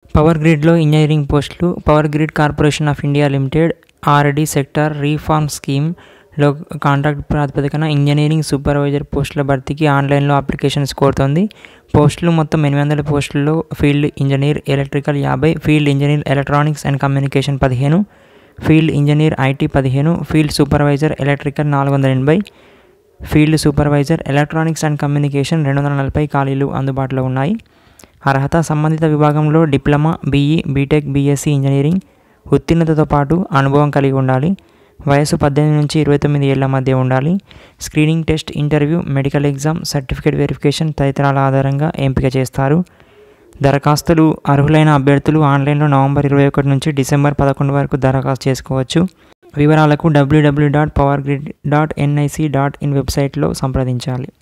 power గ్రిడ్లో engineering పోస్టులు power grid corporation of India limited RD sector reform స్కీమ్లో contract ప్రాతిపదికన ఇంజనీరింగ్ సూపర్వైజర్ పోస్టుల భర్తీకి ఆన్లైన్లో అప్లికేషన్స్ కోరుతోంది పోస్టులు మొత్తం ఎనిమిది వందల పోస్టుల్లో ఫీల్డ్ ఇంజనీర్ ఎలక్ట్రికల్ యాభై field engineer electronics and communication పదిహేను ఫీల్డ్ ఇంజనీర్ ఐటీ పదిహేను ఫీల్డ్ సూపర్వైజర్ ఎలక్ట్రికల్ నాలుగు వందల ఎనభై field supervisor electronics and communication రెండు వందల నలభై ఖాళీలు అందుబాటులో ఉన్నాయి అర్హత సంబంధిత విభాగంలో diploma BE BTech BSc engineering ఉత్తీర్ణతతో పాటు అనుభవం కలిగి ఉండాలి వయసు పద్దెనిమిది నుంచి ఇరవై తొమ్మిది ఏళ్ల మధ్య ఉండాలి screening test interview medical exam certificate verification తదితరాల ఆధారంగా ఎంపిక చేస్తారు దరఖాస్తులు అర్హులైన అభ్యర్థులు ఆన్లైన్లో నవంబర్ ఇరవై ఒకటి నుంచి డిసెంబర్ పదకొండు వరకు దరఖాస్తు చేసుకోవచ్చు వివరాలకు W W dot power grid dot NIC dot in వెబ్సైట్లో సంప్రదించాలి